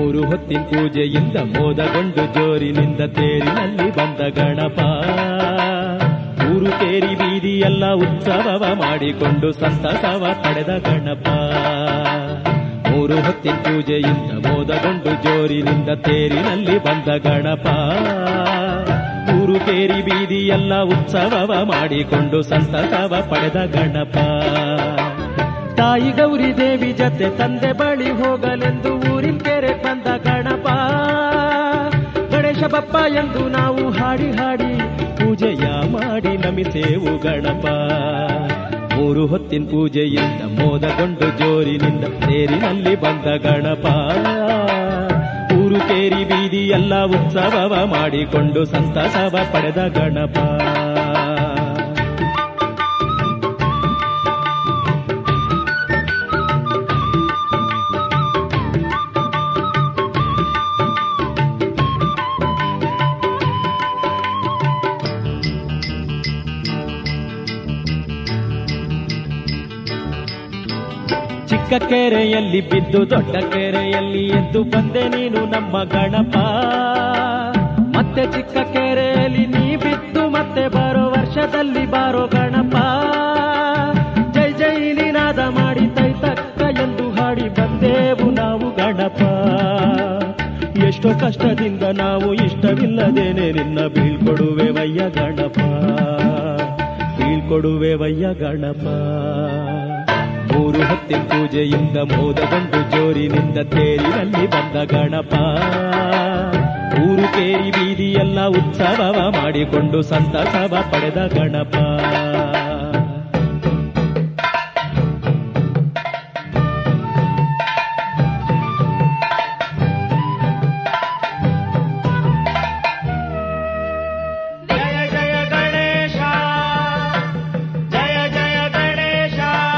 ಮೂರು ಹೊತ್ತಿನ ಪೂಜೆಯಿಂದ ಮೋದಗೊಂಡು ಜೋರಿನಿಂದ ತೇರಿನಲ್ಲಿ ಬಂದ ಗಣಪ ಊರು ಕೇರಿ ಬೀದಿಯೆಲ್ಲ ಉತ್ಸವವ ಮಾಡಿಕೊಂಡು ಸಂತಸವ ಪಡೆದ ಗಣಪ ಮೂರು ಹೊತ್ತಿನ ಪೂಜೆಯಿಂದ ಮೋದಗೊಂಡು ಜೋರಿನಿಂದ ತೇರಿನಲ್ಲಿ ಬಂದ ಗಣಪ ಊರು ಕೇರಿ ಬೀದಿಯೆಲ್ಲ ಉತ್ಸವವ ಮಾಡಿಕೊಂಡು ಸಂತಸವ ಪಡೆದ ಗಣಪ ತಾಯಿ ಗೌರಿ ದೇವಿ ಜತೆ ತಂದೆ ಬಳಿ ಹೋಗಲೆಂದು ಊರಿನ ಕೆರೆ ಬಂದ ಗಣಪ ಗಣೇಶ ಬಪ್ಪ ಎಂದು ನಾವು ಹಾಡಿ ಹಾಡಿ ಪೂಜೆಯ ಮಾಡಿ ನಮಿಸೇವು ಗಣಪ ಮೂರು ಹೊತ್ತಿನ ಪೂಜೆಯಿಂದ ಮೋದಗೊಂಡು ಜೋರಿನಿಂದ ತೇರಿನಲ್ಲಿ ಬಂದ ಗಣಪ ಊರು ಕೇರಿ ಬೀದಿ ಎಲ್ಲ ಉತ್ಸವವ ಮಾಡಿಕೊಂಡು ಸಂತಸವ ಪಡೆದ ಗಣಪ ಚಿಕ್ಕ ಕೆರೆಯಲ್ಲಿ ಬಿದ್ದು ದೊಡ್ಡ ಕೆರೆಯಲ್ಲಿ ಎದ್ದು ಬಂದೆ ನೀನು ನಮ್ಮ ಗಣಪ ಮತ್ತೆ ಚಿಕ್ಕ ಕೆರೆಯಲ್ಲಿ ನೀ ಬಿದ್ದು ಮತ್ತೆ ಬರೋ ವರ್ಷದಲ್ಲಿ ಬಾರೋ ಗಣಪ ಜೈ ಜೈ ನಿನಾದ ಮಾಡಿ ತೈ ತಕ್ಕ ಎಂದು ಹಾಡಿ ಬಂದೆವು ನಾವು ಗಣಪ ಎಷ್ಟೋ ಕಷ್ಟದಿಂದ ನಾವು ಇಷ್ಟವಿಲ್ಲದೇನೆ ನಿನ್ನ ಬೀಳ್ಕೊಡುವೆ ವಯ್ಯ ಗಣಪ ಬೀಳ್ಕೊಡುವೆ ವಯ್ಯ ಗಣಪ ಮೂರು ಹೊತ್ತಿನ ಪೂಜೆಯಿಂದ ಮೋದಗೊಂಡು ಜೋರಿನಿಂದ ತೇರಿನಲ್ಲಿ ಬಂದ ಗಣಪ ಊರು ಕೇರಿ ಬೀದಿಯೆಲ್ಲ ಉತ್ಸವವ ಮಾಡಿಕೊಂಡು ಸಂತಸವ ಪಡೆದ ಗಣಪ ಜಯ ಜಯ ಗಣೇಶ ಜಯ ಜಯ ಗಣೇಶ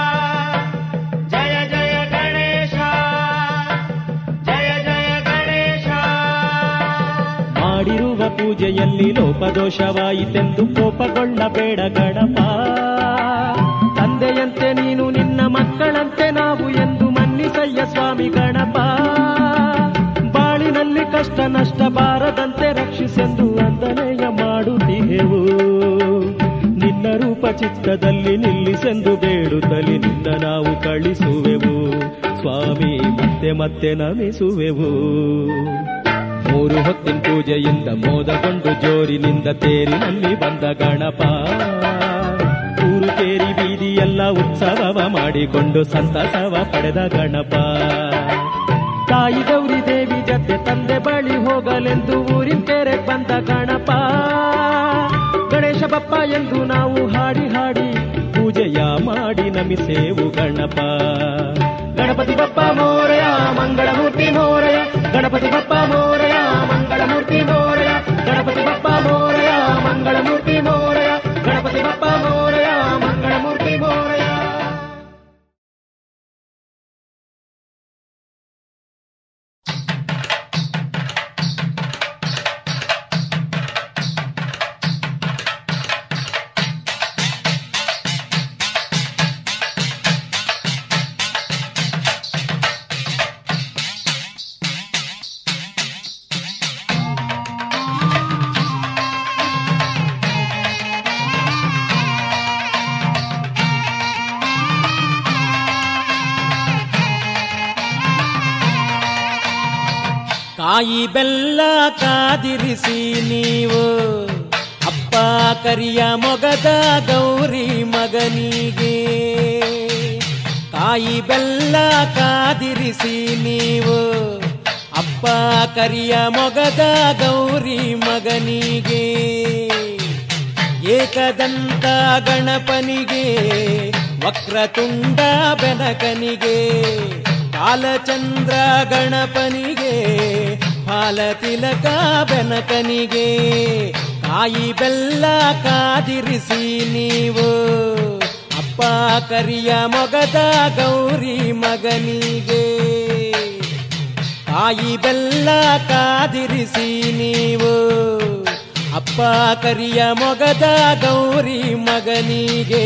ಜಯ ಜಯ ಗಣೇಶ ಜಯ ಜಯ ಗಣೇಶ ಮಾಡಿರುವ ಪೂಜೆಯಲ್ಲಿ ಲೋಪದೋಷವಾಯಿತೆಂದು ಕೋಪಗೊಳ್ಳಬೇಡ ಗಣಪ ತಂದೆಯಂತೆ ನೀನು ನಿನ್ನ ಮಕ್ಕಳಂತೆ ನಾವು ಎಂದು ಮನ್ನಿಸಯ್ಯ ಸ್ವಾಮಿ ಗಣಪ ಬಾಳಿನಲ್ಲಿ ಕಷ್ಟ ನಷ್ಟ ಬಾರದಂತೆ ರಕ್ಷಿಸೆಂದು ವಂದನೆಯ ಮಾಡುತ್ತಿಹೆವು ನಿನ್ನ ರೂಪ ಚಿತ್ತದಲ್ಲಿ ನಿಲ್ಲಿಸೆಂದು ಬೇಡುತ್ತಲಿ ನಿನ್ನ ನಾವು ಕಳಿಸುವೆವು ಸ್ವಾಮಿ ಮತ್ತೆ ಮತ್ತೆ ನಮಿಸುವೆವು ಮೂರು ಹೊತ್ತಿನ ಪೂಜೆಯಿಂದ ಮೋದಗೊಂಡು ಜೋರಿನಿಂದ ತೇರಿನಲ್ಲಿ ಬಂದ ಗಣಪ ಊರು ಕೇರಿ ಬೀದಿಯೆಲ್ಲ ಉತ್ಸವವ ಮಾಡಿಕೊಂಡು ಸಂತಸವ ಪಡೆದ ಗಣಪ ತಾಯಿ ಗೌರಿ ದೇವಿ ಜತೆ ತಂದೆ ಬಳಿ ಹೋಗಲೆಂದು ಊರಿನ ಕೆರೆ ಬಂದ ಗಣಪ ಗಣೇಶ ಬಪ್ಪ ಎಂದು ನಾವು ಹಾಡಿ ಹಾಡಿ ಪೂಜೆಯ ಮಾಡಿ ನಮಿಸೇವು ಗಣಪ ಗಣಪತಿ ಬಪ್ಪ ಮೋರಯ ಮಂಗಳಮೂರ್ತಿ ಮೋರಯ ಗಣಪತಿ ಬಪ್ಪ ಮೋರಯ ಮಂಗಳಮೂರ್ತಿ ಮೋರಯ ಗಣಪತಿ ಬಪ್ಪ ಮೋರಯ ಮಂಗಳಮೂರ್ತಿ ಮೋರಯ ಗಣಪತಿ ಬಪ್ಪ ಮೋರಯ ಮಂಗಳಮೂರ್ತಿ ಮೋರಯ ಕಾಯಿ ಬೆಲ್ಲ ಕಾದಿರಿಸಿ ನೀವು ಅಪ್ಪ ಕರಿಯ ಮೊಗದ ಗೌರಿ ಮಗನಿಗೆ ಕಾಯಿ ಬೆಲ್ಲ ಕಾದಿರಿಸಿ ನೀವು ಅಪ್ಪ ಕರಿಯ ಮೊಗದ ಗೌರಿ ಮಗನಿಗೆ ಏಕದಂತ ಗಣಪನಿಗೆ ವಕ್ರತುಂಡ ಬೆನಕನಿಗೆ ಕಾಲಚಂದ್ರ ಗಣಪನಿಗೆ ಫಾಲತಿಲಕ ಬೆನಕನಿಗೆ ಕಾಯಿ ಬೆಲ್ಲ ಕಾದಿರಿಸಿ ನೀವು ಅಪ್ಪ ಕರಿಯ ಮೊಗದ ಗೌರಿ ಮಗನಿಗೆ ಕಾಯಿ ಬೆಲ್ಲ ಕಾದಿರಿಸಿ ನೀವು ಅಪ್ಪ ಕರಿಯ ಮೊಗದ ಗೌರಿ ಮಗನಿಗೆ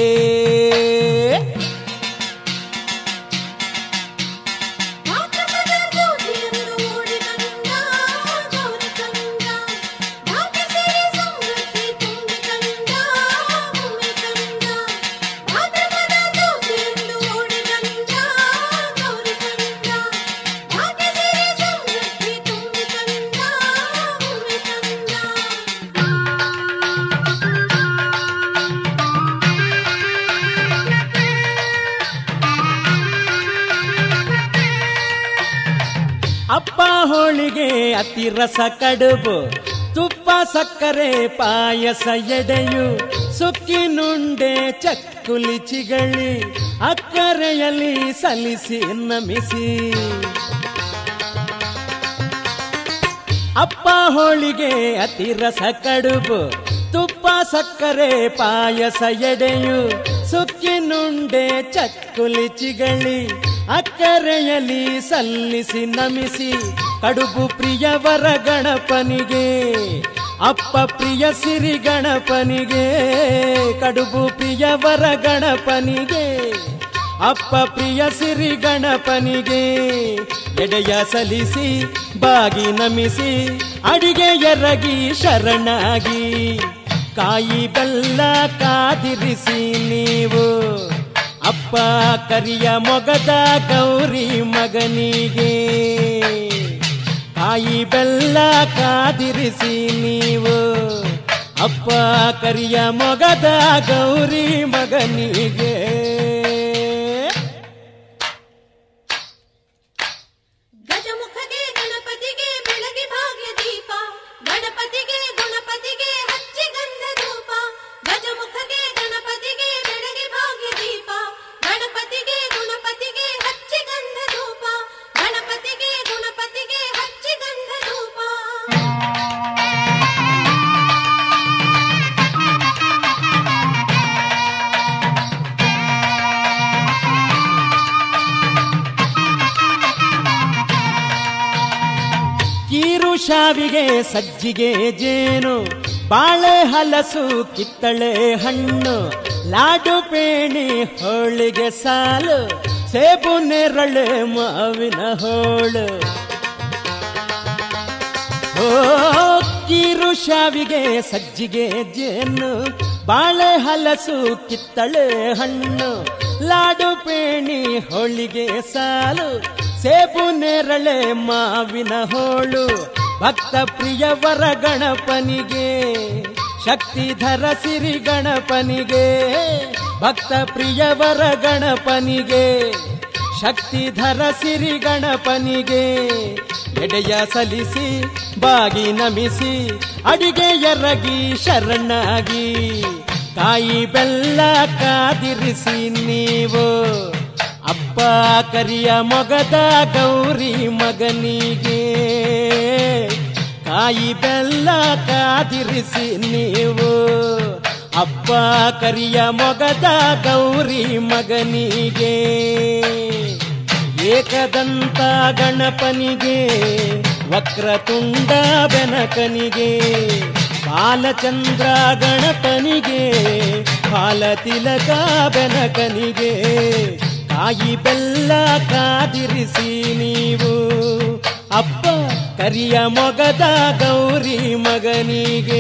ಭಾದ್ರಪದ ಜ್ಯೋತಿಯಂದು ಮೂಡಿದ ಅಪ್ಪ ಹೋಳಿಗೆ ಅತಿ ರಸ ಕಡುಬು ತುಪ್ಪ ಸಕ್ಕರೆ ಪಾಯಸ ಎಡೆಯು ಸುಕ್ಕಿನುಂಡೆ ಚಕ್ಕುಲಿ ಚಿಗಳಿ ಅಕ್ಕರೆಯಲ್ಲಿ ಸಲ್ಲಿಸಿ ನಮಿಸಿ ಅಪ್ಪ ಹೋಳಿಗೆ ಅತಿ ರಸ ಕಡುಬು ತುಪ್ಪ ಸಕ್ಕರೆ ಪಾಯಸ ಎಡೆಯು ಸುಕ್ಕಿನುಂಡೆ ಚಕ್ಕುಲಿ ಚಿಗಳಿ ಅಕ್ಕರೆಯಲ್ಲಿ ಸಲ್ಲಿಸಿ ನಮಿಸಿ ಕಡುಬು ಪ್ರಿಯವರ ಗಣಪನಿಗೆ ಅಪ್ಪ ಪ್ರಿಯ ಸಿರಿ ಗಣಪನಿಗೆ ಕಡುಬು ಪ್ರಿಯವರ ಗಣಪನಿಗೆ ಅಪ್ಪ ಪ್ರಿಯ ಸಿರಿ ಗಣಪನಿಗೆ ಎಡೆಯ ಸಲಿಸಿ ಬಾಗಿ ನಮಿಸಿ ಅಡಿಗೆ ಎರಗಿ ಶರಣಾಗಿ ಕಾಯಿ ಬೆಲ್ಲ ಕಾದಿರಿಸಿ ನೀವು ಅಪ್ಪ ಕರಿಯ ಮೊಗದ ಗೌರಿ ಮಗನಿಗೆ ಕಾಯಿ ಬೆಲ್ಲ ಕಾದಿರಿಸಿ ನೀವು ಅಪ್ಪ ಕರಿಯ ಮೊಗದ ಗೌರಿ ಮಗನಿಗೆ ಗಜಮುಖಗೆ ಗಣಪತಿಗೆ ಬೆಳಗಿ ಭಾಗ್ಯ ದೀಪ ಗಣಪತಿಗೆ ಗಣಪತಿಗೆ ಹಚ್ಚಿ ಗಂಧ ಧೂಪ ಗಜಮುಖಗೆ ಗಣಪತಿಗೆ ಬೆಳಗಿ ಭಾಗ್ಯ ದೀಪ ಗಣಪತಿಗೆ ಗಣಪತಿಗೆ ಹಚ್ಚಿ ಗಂಧ ಧೂಪ ಗಣಪತಿಗೆ ಗಣಪತಿಗೆ ಹಚ್ಚಿ ಗಂಧ ಧೂಪ ಕೀರು ಶಾವಿಗೆ ಸಜ್ಜಿಗೆ ಜೇನು ಬಾಳೆ ಹಲಸು ಕಿತ್ತಳೆ ಹಣ್ಣು ಲಾಡು ಪೇಣಿ ಹೋಳಿಗೆ ಸಾಲು ಸೇಬು ನೆರಳೆ ಮಾವಿನ ಹೋಳು ಓ ಕೀರು ಶಾವಿಗೆ ಸಜ್ಜಿಗೆ ಜೇನು ಬಾಳೆ ಹಲಸು ಕಿತ್ತಳೆ ಹಣ್ಣು ಲಾಡು ಪೇಣಿ ಹೋಳಿಗೆ ಸಾಲು ಸೇಬು ನೇರಳೆ ಮಾವಿನ ಹೋಳು ಭಕ್ತ ಪ್ರಿಯವರ ಗಣಪನಿಗೆ ಶಕ್ತಿಧರ ಸಿರಿ ಗಣಪನಿಗೆ ಭಕ್ತ ಪ್ರಿಯವರ ಗಣಪನಿಗೆ ಶಕ್ತಿಧರ ಸಿರಿ ಗಣಪನಿಗೆ ಎಡೆಯ ಸಲಿಸಿ ಬಾಗಿ ನಮಿಸಿ ಅಡಿಗೆ ಎರಗಿ ಶರಣಾಗಿ ಕಾಯಿ ಬೆಲ್ಲ ಕಾದಿರಿಸಿ ನೀವು ಅಪ್ಪ ಕರಿಯ ಮೊಗದ ಗೌರಿ ಮಗನಿಗೆ ಕಾಯಿ ಬೆಲ್ಲ ಕಾದಿರಿಸಿ ನೀವು ಅಪ್ಪ ಕರಿಯ ಮೊಗದ ಗೌರಿ ಮಗನಿಗೆ ಏಕದಂತ ಗಣಪನಿಗೆ ವಕ್ರತುಂಡ ಬೆನಕನಿಗೆ ಬಾಲಚಂದ್ರ ಗಣಪನಿಗೆ ಬಾಲತಿಲಕ ಬೆನಕನಿಗೆ ಕಾಯಿ ಬೆಲ್ಲ ಕಾದಿರಿಸಿ ನೀವು ಅಪ್ಪ ಕರಿಯ ಮೊಗದ ಗೌರಿ ಮಗನಿಗೆ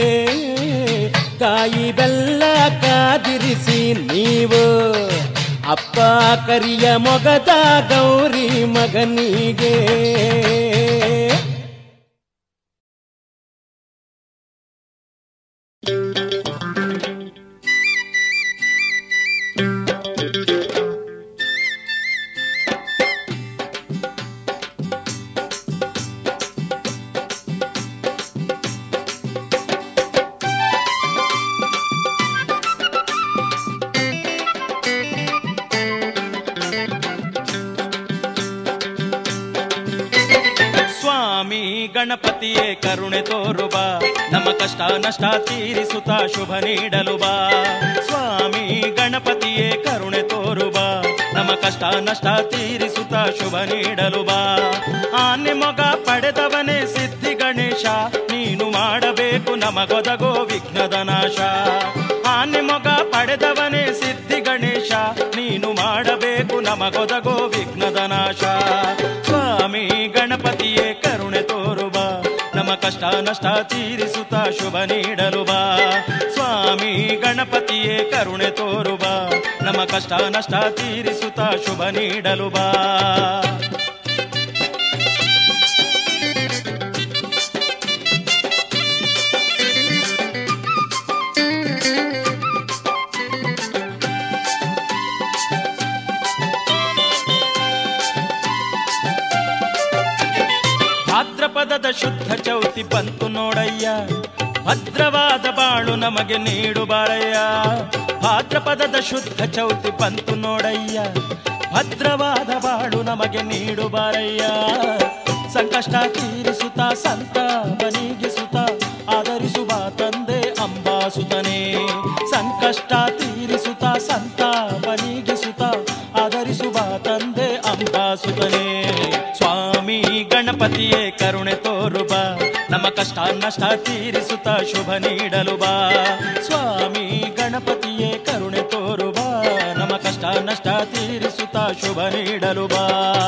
ಕಾಯಿ ಬೆಲ್ಲ ಕಾದಿರಿಸಿ ನೀವು ಅಪ್ಪ ಕರಿಯ ಮೊಗದ ಗೌರಿ ಮಗನಿಗೆ ಸ್ವಾಮಿ ಗಣಪತಿಯೇ ಕರುಣೆ ತೋರು ಬಾ ನಮ್ಮ ಕಷ್ಟ ನಷ್ಟ ತೀರಿಸುತ್ತಾ ಶುಭ ನೀಡಲು ಬಾ ಸ್ವಾಮಿ ಗಣಪತಿಯೇ ಕರುಣೆ ತೋರು ಬಾ ನಮ್ಮ ಕಷ್ಟ ನಷ್ಟ ತೀರಿಸುತ್ತಾ ಶುಭ ನೀಡಲು ಬಾ ಆನೆ ಮೊಗ ಪಡೆದವನೇ ಸಿದ್ಧಿ ಗಣೇಶ ನೀನು ಮಾಡಬೇಕು ನಮಗೊದಗೋ ವಿಘ್ನದ ನಾಶ ಆನೆ ಮೊಗ ಪಡೆದವನೇ ಸಿದ್ಧಿ ಗಣೇಶ ನೀನು ಮಾಡಬೇಕು ನಮಗೊದಗೋ ವಿಘ್ನದ ನಾಶ ಸ್ವಾಮಿ ಗಣಪತಿಯೇ ಕರುಣೆ ತೋರು ಬಾ ನಮ್ಮ ಕಷ್ಟ ನಷ್ಟ ತೀರಿಸುತ್ತಾ ಶುಭ ನೀಡಲು ಬಾ ಸ್ವಾಮಿ ಗಣಪತಿಯೇ ಕರುಣೆ ತೋರು ಬಾ ನಮ್ಮ ಕಷ್ಟ ನಷ್ಟ ತೀರಿಸುತ್ತಾ ಶುಭ ನೀಡಲು ಬಾ ಭಾದ್ರಪದದ ಶುದ್ಧ ಚೌತಿ ಬಂತು ನೋಡಯ್ಯ ಭದ್ರವಾದ ಬಾಳು ನಮಗೆ ನೀಡು ಬಾರಯ್ಯ ಭಾದ್ರಪದದ ಶುದ್ಧ ಚೌತಿ ಬಂತು ನೋಡಯ್ಯ ಭದ್ರವಾದ ಬಾಳು ನಮಗೆ ನೀಡು ಬಾರಯ್ಯ ಸಂಕಷ್ಟ ತೀರಿಸುತ್ತ ಸಂತ ಬನಿಗಿಸುತ್ತ ಆದರಿಸುವ ತಂದೆ ಅಂಬಾಸುತನೇ ಸಂಕಷ್ಟ ತೀರಿಸುತ್ತ ಸಂತ ಬನಿಗಿಸುತ್ತ ಆದರಿಸುವ ತಂದೆ ಅಂಬಾಸುತನೇ ಸ್ವಾಮಿ ಗಣಪತಿಯೇ ಕರುಣೆ ತೋರು ಬಾ ನಮ್ಮ ಕಷ್ಟ ನಷ್ಟ ತೀರಿಸುತ್ತ ಶುಭ ನೀಡಲು ಬಾ ಸ್ವಾಮಿ ಗಣಪತಿಯೇ ಕರುಣೆ ತೋರು ಬಾ ನಮ್ಮ ಕಷ್ಟ ನಷ್ಟ ತೀರಿಸುತ್ತ ಶುಭ ನೀಡಲು ಬಾ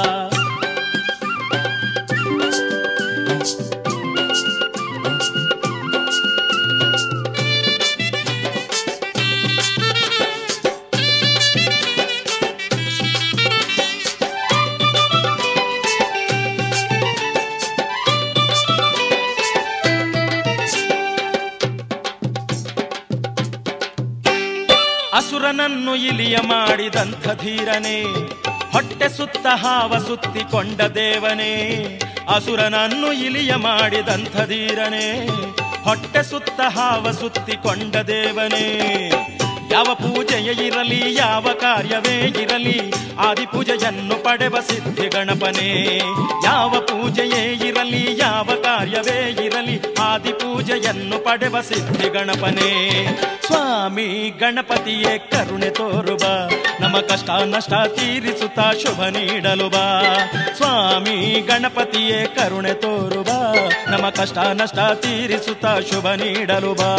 ಅಸುರನನ್ನು ಇಲಿಯ ಮಾಡಿದಂಥ ಧೀರನೇ ಹೊಟ್ಟೆ ಸುತ್ತ ಹಾವ ಸುತ್ತಿಕೊಂಡ ದೇವನೇ ಅಸುರನನ್ನು ಇಲಿಯ ಮಾಡಿದಂಥ ಧೀರನೇ ಹೊಟ್ಟೆ ಸುತ್ತ ಹಾವ ಸುತ್ತಿಕೊಂಡ ದೇವನೇ ಯಾವ ಪೂಜೆಯ ಇರಲಿ ಯಾವ ಕಾರ್ಯವೇ ಇರಲಿ ಆದಿ ಪೂಜೆಯನ್ನು ಪಡೆವ ಸಿದ್ಧಿ ಗಣಪನೇ ಯಾವ ಪೂಜೆಯೇ ಇರಲಿ ಯಾವ ಕಾರ್ಯವೇ ಇರಲಿ ಆದಿ ಪೂಜೆಯನ್ನು ಪಡೆವ ಸಿದ್ಧಿ ಗಣಪನೇ ಸ್ವಾಮಿ ಗಣಪತಿಯೇ ಕರುಣೆ ತೋರು ಬಾ ನಮ್ಮ ಕಷ್ಟ ನಷ್ಟ ತೀರಿಸುತ್ತಾ ಶುಭ ನೀಡಲು ಬಾ ಸ್ವಾಮಿ ಗಣಪತಿಯೇ ಕರುಣೆ ತೋರು ಬಾ ನಮ್ಮ ಕಷ್ಟ ನಷ್ಟ ತೀರಿಸುತ್ತಾ ಶುಭ ನೀಡಲು ಬಾ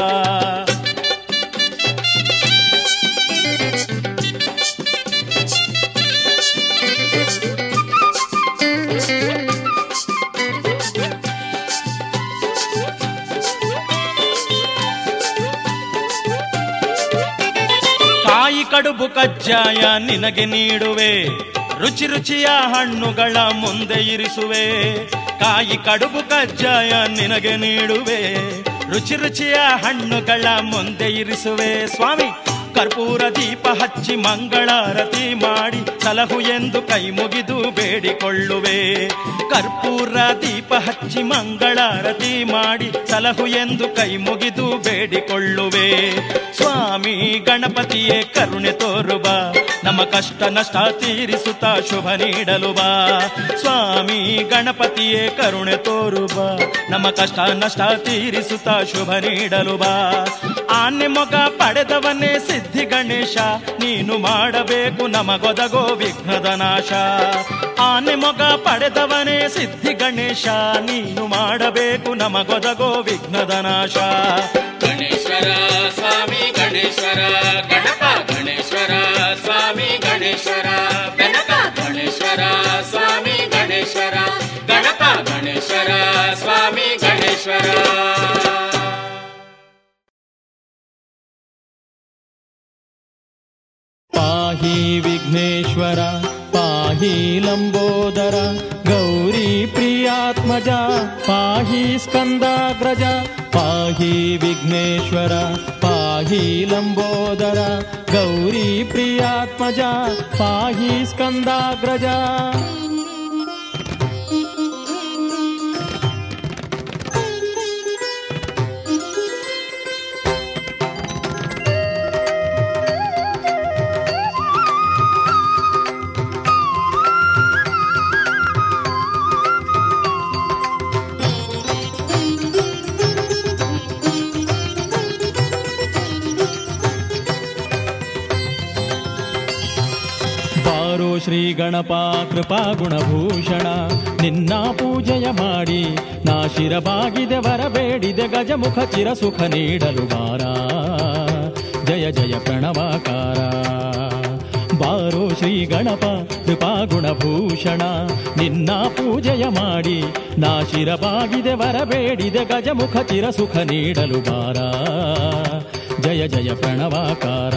ಕಾಯಿ ಕಡುಬು ಕಜ್ಜಾಯ ನಿನಗೆ ನೀಡುವೆ ರುಚಿ ರುಚಿಯ ಹಣ್ಣುಗಳ ಮುಂದೆ ಇರಿಸುವೆ ಕಾಯಿ ಕಡುಬು ಕಜ್ಜಾಯ ನಿನಗೆ ನೀಡುವೆ ರುಚಿ ರುಚಿಯ ಹಣ್ಣುಗಳ ಮುಂದೆ ಇರಿಸುವೆ ಸ್ವಾಮಿ ಕರ್ಪೂರ ದೀಪ ಹಚ್ಚಿ ಮಂಗಳಾರತಿ ಮಾಡಿ ಸಲಹು ಎಂದು ಕೈ ಮುಗಿದು ಬೇಡಿಕೊಳ್ಳುವೆ ಕರ್ಪೂರ ದೀಪ ಹಚ್ಚಿ ಮಂಗಳಾರತಿ ಮಾಡಿ ಸಲಹು ಎಂದು ಕೈ ಮುಗಿದು ಬೇಡಿಕೊಳ್ಳುವೆ ಸ್ವಾಮಿ ಗಣಪತಿಯೇ ಕರುಣೆ ತೋರು ಬಾ ನಮ್ಮ ಕಷ್ಟ ನಷ್ಟ ತೀರಿಸುತ್ತಾ ಶುಭ ನೀಡಲು ಬಾ ಸ್ವಾಮಿ ಗಣಪತಿಯೇ ಕರುಣೆ ತೋರು ಬಾ ನಮ್ಮ ಕಷ್ಟ ನಷ್ಟ ತೀರಿಸುತ್ತಾ ಶುಭ ನೀಡಲು ಬಾ ಆನೆ ಮೊಗ ಪಡೆದವನೇ ಸಿದ್ಧಿ ಗಣೇಶ ನೀನು ಮಾಡಬೇಕು ನಮಗೊದಗೋ ವಿಘ್ನದ ನಾಶ ಆನೆ ಮೊಗ ಪಡೆದವನೇ ಸಿದ್ಧಿ ಗಣೇಶ ನೀನು ಮಾಡಬೇಕು ನಮಗೊದಗೋ ವಿಘ್ನದ ನಾಶ ಗಣೇಶ್ವರ ಸ್ವಾಮಿ ಗಣೇಶ್ವರ ಗಣಪ ಗಣೇಶ್ವರ ಸ್ವಾಮಿ ಗಣೇಶ್ವರ ಬೆನಕ ಗಣೇಶ್ವರ ಸ್ವಾಮಿ ಗಣೇಶ್ವರ ಗಣಪ ಗಣೇಶ್ವರ ಸ್ವಾಮಿ ಗಣೇಶ್ವರ ಪಾಹಿ ವಿಘ್ನೇಶ್ವರ ಪಾಹಿ ಲಂಬೋದರ ಗೌರಿ ಪ್ರಿಯಾತ್ಮಜ ಪಾಹಿ ಸ್ಕಂದಾಗ್ರಜ ಪಾಹಿ ವಿಘ್ನೇಶ್ವರ ಪಾಹಿ ಲಂಬೋದರ ಗೌರಿ ಪ್ರಿಯಾತ್ಮಜ ಪಾಹಿ ಸ್ಕಂದಾಗ್ರಜ ಬಾರೋ ಶ್ರೀ ಗಣಪ ಕೃಪಾ ಗುಣಭೂಷಣ ನಿನ್ನ ಪೂಜೆಯ ಮಾಡಿ ನಾ ಶಿರಬಾಗಿದೆ ವರಬೇಡಿದೆ ಗಜಮುಖ ಚಿರಸುಖ ನೀಡಲು ಬಾರ ಜಯ ಜಯ ಪ್ರಣವಾಕಾರ ಬಾರೋ ಶ್ರೀ ಗಣಪ ಕೃಪಾ ಗುಣಭೂಷಣ ನಿನ್ನ ಪೂಜೆಯ ಮಾಡಿ ನಾ ಶಿರಬಾಗಿದೆ ವರಬೇಡಿದೆ ಗಜಮುಖ ಚಿರಸುಖ ನೀಡಲು ಬಾರ ಜಯ ಜಯ ಪ್ರಣವಾಕಾರ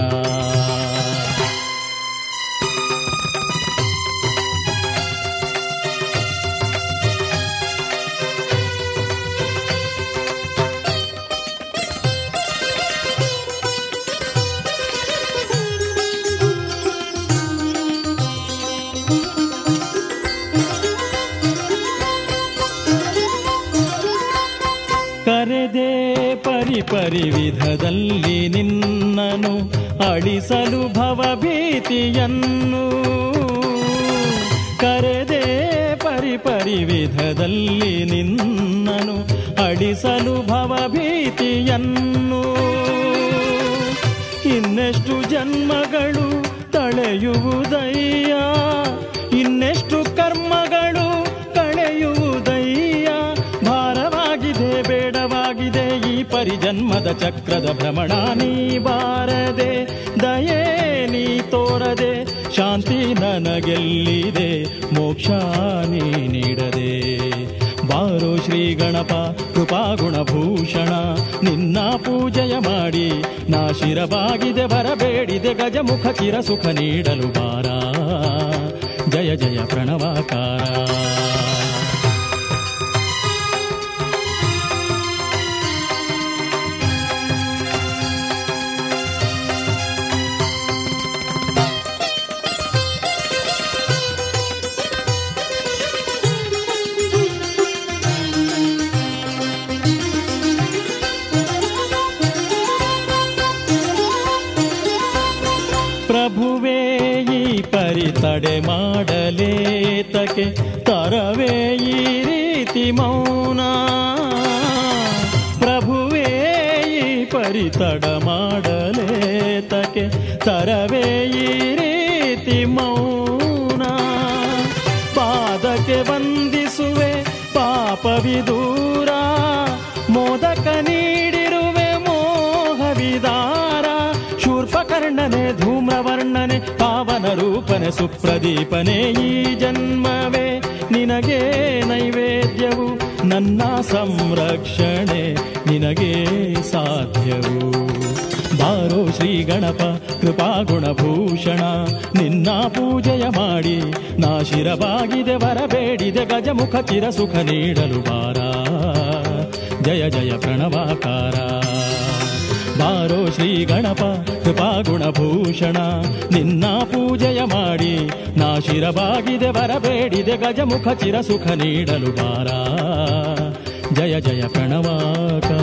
ಕರೆದೆ ಪರಿ ಪರಿ ವಿಧದಲ್ಲಿ ನಿನ್ನನು ಅಳಿಸಲು ಭವಭೀತಿಯನ್ನು ಕರೆದೆ ಪರಿ ಪರಿ ವಿಧದಲ್ಲಿ ನಿನ್ನನು ಅಳಿಸಲು ಭವಭೀತಿಯನ್ನು ಇನ್ನೆಷ್ಟು ಜನ್ಮಗಳು ತಳೆಯುವುದಯ್ಯ ಇನ್ನೆಷ್ಟು ಕರ್ಮಗಳು ಕಳೆಯುವುದಯ್ಯ ಭಾರವಾಗಿದೆ ಬೇಡವಾಗಿದೆ ಈ ಪರಿಜನ್ಮದ ಚಕ್ರದ ಭ್ರಮಣ ನೀ ಬಾರದೆ ದಯೇ ನೀ ತೋರದೆ ಶಾಂತಿ ನನಗೆಲ್ಲಿದೆ ಮೋಕ್ಷ ನೀ ನೀಡದೆ ಬಾರೋ ಶ್ರೀ ಗಣಪ ಕೃಪಾಗುಣಭೂಷಣ ನಿನ್ನ ಪೂಜೆಯ ಮಾಡಿ ನಾ ಶಿರವಾಗಿದೆ ಬರಬೇಡಿದೆ ಗಜಮುಖ ಚಿರ ಸುಖ ನೀಡಲು ಬಾರ ಜಯ ಜಯ ಪ್ರಣವಾಕಾರ ಪ್ರಭುವೇ ಈ ಪರಿ ತಡೆ ಮಾಡಲೇತಕೆ ತರವೇ ಈ ರೀತಿ ಮೌನ ಪ್ರಭುವೇ ಈ ಪರಿ ತಡ ಮಾಡಲೇತಕೆ ತರವೇ ಈ ರೀತಿ ಮೌನ ಪಾದಕ್ಕೆ ವಂದಿಸುವೆ ಪಾಪವಿದೂರ ಮೋದಕ ನೀಡಿರುವೆ ಮೋಹವಿದಾರ ಶೂರ್ಪಕರ್ಣನೆ ಧೂಮ್ರವರ್ಣನೆ ಪಾವನ ರೂಪನೆ ಸುಪ್ರದೀಪನೆ ಈ ಜನ್ಮವೇ ನಿನಗೆ ನೈವೇದ್ಯವು ನನ್ನ ಸಂರಕ್ಷಣೆ ನಿನಗೆ ಸಾಧ್ಯವು ಬಾರೋ ಶ್ರೀ ಗಣಪ ಕೃಪಾಗುಣಭೂಷಣ ನಿನ್ನ ಪೂಜೆಯ ಮಾಡಿ ನಾ ಶಿರವಾಗಿದೆ ಬರಬೇಡಿದೆ ಗಜಮುಖ ಚಿರ ಸುಖ ನೀಡಲು ಬಾರ ಜಯ ಜಯ ಪ್ರಣವಾಕಾರ ಬಾರೋ ಶ್ರೀ ಗಣಪ ಕೃಪಾಗುಣಭೂಷಣ ನಿನ್ನ ಪೂಜೆಯ ಮಾಡಿ ನಾ ಶಿರವಾಗಿದೆ ಬರಬೇಡಿದೆ ಗಜಮುಖ ಚಿರ ಸುಖ ನೀಡಲು ಬಾರ ಜಯ ಜಯ ಪ್ರಣವಾಕಾರ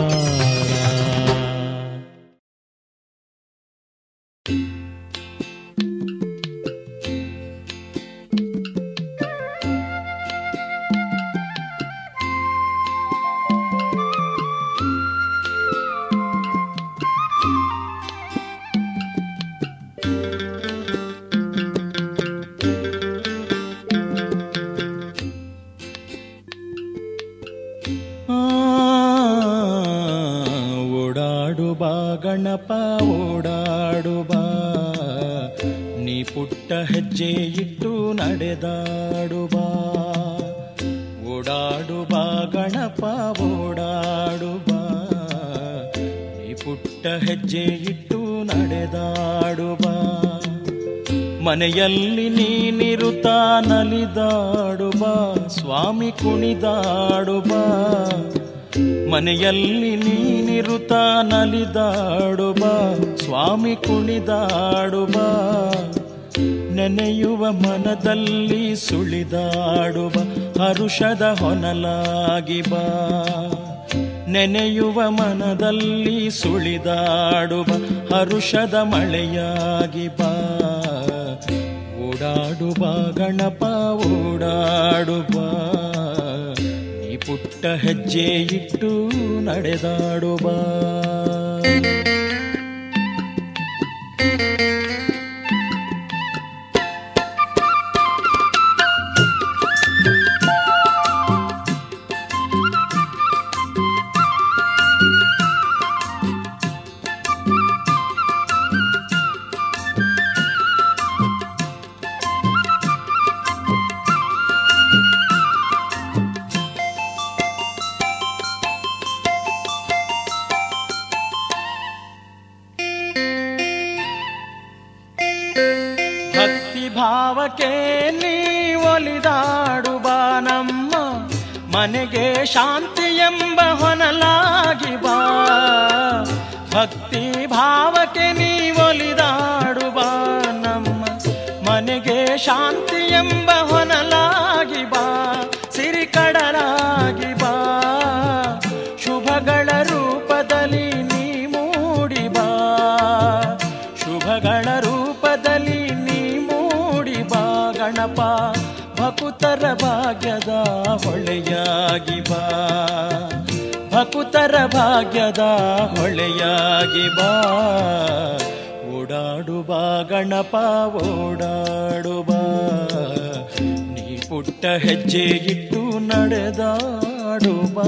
ಆ, ಓಡಾಡು ಬಾ ಗಣಪ ಓಡಾಡು ಬಾ ನೀ ಪುಟ್ಟ ಹೆಜ್ಜೆ ಇಟ್ಟು ನಡೆದಾಡು ಬಾ ಓಡಾಡು ಬಾ ಗಣಪ ಓಡಾಡು ಬಾ ನೀ ಪುಟ್ಟ ಹೆಜ್ಜೆ ಇಟ್ಟು ನಡೆದಾಡು ಬಾ ಮನೆಯಲ್ಲಿ ನೀನಿರುತ್ತಾ ನಲಿದಾಡು ಬಾ ಸ್ವಾಮಿ ಕುಣಿದಾಡು ಬಾ ಮನೆಯಲ್ಲಿ ನೀನಿರುತ್ತಾ ನಲಿದಾಡು ಬಾ ಸ್ವಾಮಿ ಕುಣಿದಾಡು ಬಾ ನೆನೆಯುವ ಮನದಲ್ಲಿ ಸುಳಿದಾಡು ಬಾ ಹರುಷದ ಹೊನಲಾಗಿ ಬಾ ನೆನೆಯುವ ಮನದಲ್ಲಿ ಸುಳಿದಾಡುವ ಹರುಷದ ಮಳೆಯಾಗಿ ಬಾ ಓಡಾಡುವ ಗಣಪ ಓಡಾಡುವ ನೀ ಪುಟ್ಟ ಹೆಜ್ಜೆ ಇಟ್ಟು ನಡೆದಾಡುವ ಭಕ್ತಿ ಭಾವಕ್ಕೆ ನೀ ಒಲಿದಾಡುವ ನಮ್ಮ ಮನೆಗೆ ಶಾಂತಿ ಎಂಬ ಹೊನಲಾಗಿ ಬಾ ಭಕ್ತಿ ಭಾವಕ್ಕೆ ನೀ ಒಲಿದಾಡುವ ನಮ್ಮ ಮನೆಗೆ ಶಾಂತಿ ಎಂಬ ಹೊನಲಾಗಿ ಬಾ ಸಿರಿಕಡಲಾಗಿ ಬಾ ಶುಭಗಳ ಗಣಪ ಭಕುತರ ಭಾಗ್ಯದ ಹೊಳೆಯಾಗಿ ಬಾ ಭಕುತರ ಭಾಗ್ಯದ ಹೊಳೆಯಾಗಿ ಬಾ ಓಡಾಡು ಬಾ ಗಣಪ ಓಡಾಡು ಬಾ ನೀ ಪುಟ್ಟ ಹೆಜ್ಜೆ ಇಟ್ಟು ನಡೆದಾಡು ಬಾ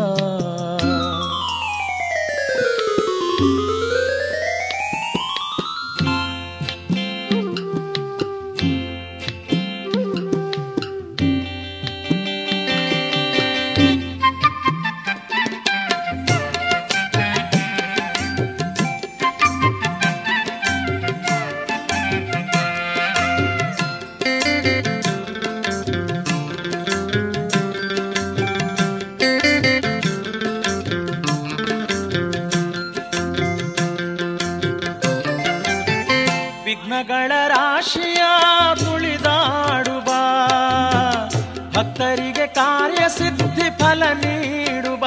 ವಿಘ್ನಗಳ ರಾಶಿಯ ತುಳಿದಾಡುವ ಭಕ್ತರಿಗೆ ಕಾರ್ಯ ಸಿದ್ಧಿ ಫಲ ನೀಡುವ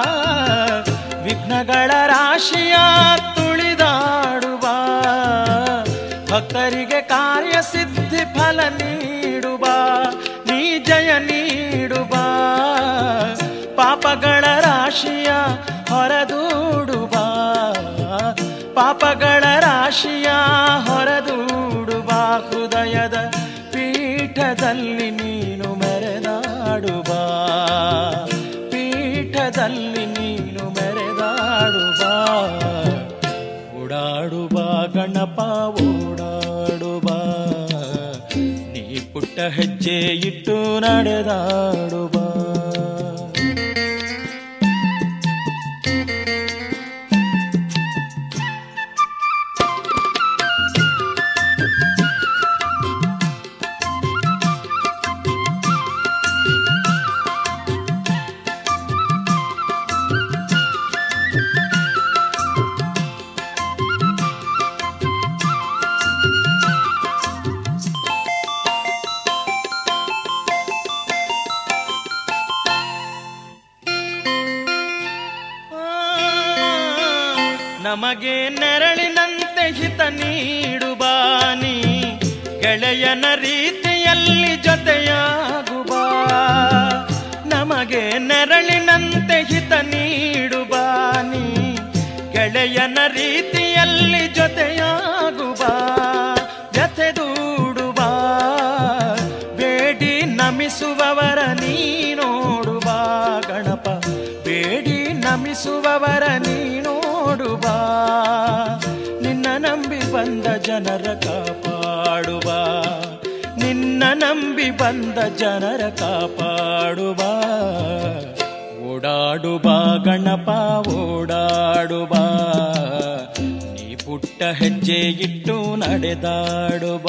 ವಿಘ್ನಗಳ ರಾಶಿಯ ತುಳಿದಾಡುವ ಭಕ್ತರಿಗೆ ಕಾರ್ಯ ಸಿದ್ಧಿ ಫಲ ನೀಡುವ ನೀ ಜಯ ನೀಡುವ ಪಾಪಗಳ ರಾಶಿಯ ಹೊರದೂಡುವ ಪಾಪಗಳ ರಾಶಿಯ ಹೊರದೂಡುವ ಹೃದಯದ ಪೀಠದಲ್ಲಿ ನೀನು ಮೆರೆದಾಡುವ ಪೀಠದಲ್ಲಿ ನೀನು ಮೆರೆದಾಡುವ ಓಡಾಡುವ ಗಣಪ ಓಡಾಡುವ ನೀ ಪುಟ್ಟ ಹೆಜ್ಜೆ ಇಟ್ಟು ನಡೆದಾಡುವ ನಮಗೆ ನೆರಳಿನಂತೆ ಹಿತ ನೀಡು ಬಾನಿ ಗೆಳೆಯನ ರೀತಿಯಲ್ಲಿ ಜೊತೆಯಾಗುವ ನಮಗೆ ನೆರಳಿನಂತೆ ಹಿತ ನೀಡು ಬಾನಿ ಗೆಳೆಯನ ರೀತಿಯಲ್ಲಿ ಜೊತೆಯಾಗುವ ಜತೆ ದೂಡುವ ಬೇಡಿ ನಮಿಸುವವರ ನೀ ನೋಡುವ ಗಣಪ ಬೇಡಿ ನಮಿಸುವವರ ನೀ ನೋಡುವ ನಿನ್ನ ನಂಬಿ ಬಂದ ಜನರ ಕಾಪಾಡುವ ನಿನ್ನ ನಂಬಿ ಬಂದ ಜನರ ಕಾಪಾಡುವ ಓಡಾಡುವ ಗಣಪ ಓಡಾಡುವ ನೀ ಪುಟ್ಟ ಹೆಜ್ಜೆ ಇಟ್ಟು ನಡೆದಾಡುವ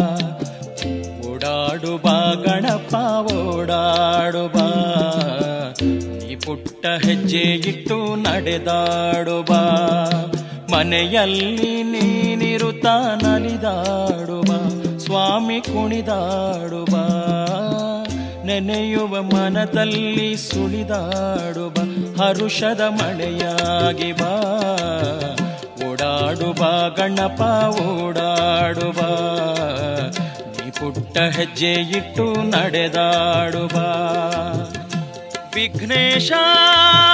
ಓಡಾಡುವ ಗಣಪ ಓಡಾಡುವ ನೀ ಪುಟ್ಟ ಹೆಜ್ಜೆ ಇಟ್ಟು ನಡೆದಾಡುವ ಮನೆಯಲ್ಲಿ ನೀನಿರುತ್ತ ನಲಿದಾಡುವ ಸ್ವಾಮಿ ಕುಣಿದಾಡುವ ನೆನೆಯುವ ಮನದಲ್ಲಿ ಸುಳಿದಾಡುವ ಹರುಷದ ಮಳೆಯಾಗಿ ಬಾ ಓಡಾಡುವ ಗಣಪ ಓಡಾಡುವ ನೀ ಪುಟ್ಟ ಹೆಜ್ಜೆ ಇಟ್ಟು ನಡೆದಾಡುವ ವಿಘ್ನೇಶ